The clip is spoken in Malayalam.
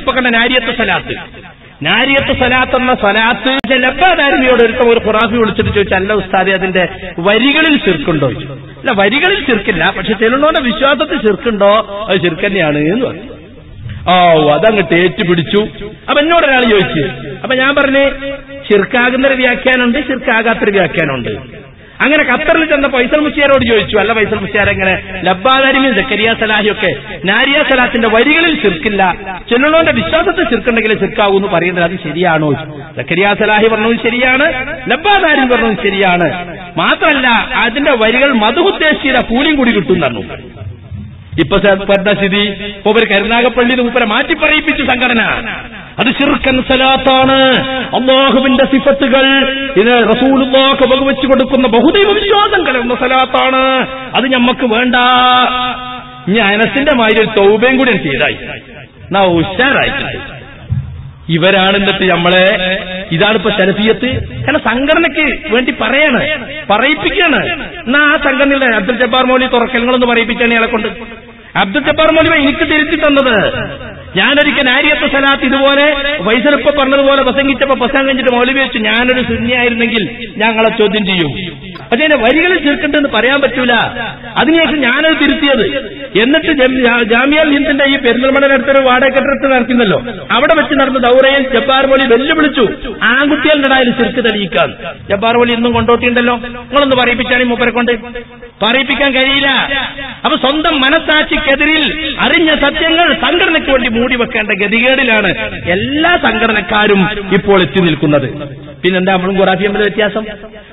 ഇപ്പൊ കണ്ട നാരിയത്ത് സലാത്ത് നാരിയത്ത് സലാത്ത് എന്ന സലാത്ത് ലബ്ബാദാരിമിയോട് ഒരുത്തം ഒരു ഖുറാഫി വിളിച്ചിട്ട് ചോദിച്ചു അല്ല ഉസ്താദെ അതിന്റെ വരികളിൽ ചെറുക്കുണ്ടോ ചോദിച്ചു അല്ല വരികളിൽ ചെറുക്കില്ല പക്ഷെ ചെല്ലുന്നോന്റെ വിശ്വാസത്തിൽ ചെറുക്കുണ്ടോ അത് ചെറുക്കന്നെയാണ് എന്ന് പറഞ്ഞു ഓ അതങ്ങട്ട് ഏറ്റുപിടിച്ചു അപ്പൊ എന്നോട് ഒരാൾ ചോദിച്ചു അപ്പൊ ഞാൻ പറഞ്ഞേ ചെറുക്കാകുന്നൊരു വ്യാഖ്യാനമുണ്ട് ചെറുക്കാകാത്തൊരു വ്യാഖ്യാനമുണ്ട് അങ്ങനെ ഖത്തറിൽ ചെന്ന ഫൈസൽ മുസ്ലിയാരോട് ചോദിച്ചു അല്ല ഫൈസൽ മുസ്ലിയാർ എങ്ങനെ ലബ്ബാദാരിമിൻ ജക്കരിയ സലാഹിയൊക്കെ നാരിയ സലാത്തിന്റെ വരികളിൽ ചെറുക്കില്ല ചെല്ലുള്ളവന്റെ വിശ്വാസത്തിൽ ചെറുക്കുണ്ടെങ്കിൽ ചെറുക്കാവൂ എന്ന് പറയുന്നത് അത് ശരിയാണോ ജക്കരിയ സലാഹി പറഞ്ഞതും ശരിയാണ് ലബ്ബാദാരിൻ പറഞ്ഞതും ശരിയാണ് മാത്രമല്ല അതിന്റെ വരികൾ മധുദ്ദേശിയുടെ കൂലിയും കൂടി കിട്ടും പറഞ്ഞു ഇപ്പൊ പറഞ്ഞ സ്ഥിതി മൂപ്പര് കരുനാഗപ്പള്ളിയിൽ മൂപ്പരെ മാറ്റി പറയിപ്പിച്ചു സംഘടന അത് ശിർക്കൻ സലാത്താണ് അള്ളാഹുവിന്റെ സിഫത്തുകൾ ഇത് റസൂലുള്ളാഹ് വകവെച്ചു കൊടുക്കുന്ന ബഹുദൈവ വിശ്വാസം കലർന്ന സലാത്താണ് അത് ഞമ്മക്ക് വേണ്ട ഇനി അനസിന്റെ മാതിരി ഒരു തൗബയും കൂടി ചെയ്തായി നാ ഉഷാറായിട്ടുണ്ട് ഇവരാണ് എന്നിട്ട് നമ്മളെ ഇതാണ് ഇപ്പൊ ശരഫിയത്ത് കാരണം സംഘടനയ്ക്ക് വേണ്ടി പറയാണ് പറയിപ്പിക്കാണ് എന്നാ ആ സംഘടനയുടെ അബ്ദുൽ ജബ്ബാർ മൗലി തുറക്കലുകളൊന്ന് പറയിപ്പിച്ചാണ് ഇയാളെ കൊണ്ട് അബ്ദുൽ ജബ്ബാർ മൗലി എനിക്ക് തിരുത്തി തന്നത് ഞാനൊരിക്കൽ നാരിയത്ത് സലാത്ത് ഇതുപോലെ വൈസലിപ്പ പറഞ്ഞതുപോലെ പ്രസംഗിച്ചപ്പോ പ്രസംഗം കഴിഞ്ഞിട്ട് മൗലവി വെച്ചു ഞാനൊരു സുന്യായിരുന്നെങ്കിൽ ഞങ്ങളെ ചോദ്യം ചെയ്യും പക്ഷേ എന്റെ വരികളിൽ ചേർക്കണ്ടെന്ന് പറയാൻ പറ്റൂല അതിനുശേഷം ഞാനത് തിരുത്തിയത് എന്നിട്ട് ജം- ജാമിയ ഹിന്ദിന്റെ ഈ പെരുന്തൽമണ്ണ അടുത്തൊരു വാടക കെട്ടിടത്ത് നടത്തുന്നല്ലോ അവിടെ വെച്ച് നടന്ന ദൗറയിൽ ജബ്ബാർ മോലി വെല്ലുവിളിച്ചു ആൺകുട്ടികളുടെ ഇടയിൽ ചെറുക്ക് തെളിയിക്കാൻ ജബ്ബാർ മോലി ഇന്നും കൊണ്ടോട്ടിയുണ്ടല്ലോ നിങ്ങളൊന്ന് പറയിപ്പിച്ചാണ് ഈ മൂപ്പരെ കൊണ്ട് പറയിപ്പിക്കാൻ കഴിയില്ല അപ്പൊ സ്വന്തം മനസാക്ഷിക്കെതിരിൽ അറിഞ്ഞ സത്യങ്ങൾ സംഘടനയ്ക്ക് വേണ്ടി മൂടി വെക്കേണ്ട ഗതികേടിലാണ് എല്ലാ സംഘടനക്കാരും ഇപ്പോൾ എത്തി നിൽക്കുന്നത് പിന്നെന്താ നമ്മളും ഖുറാഫി തമ്മിൽ വ്യത്യാസം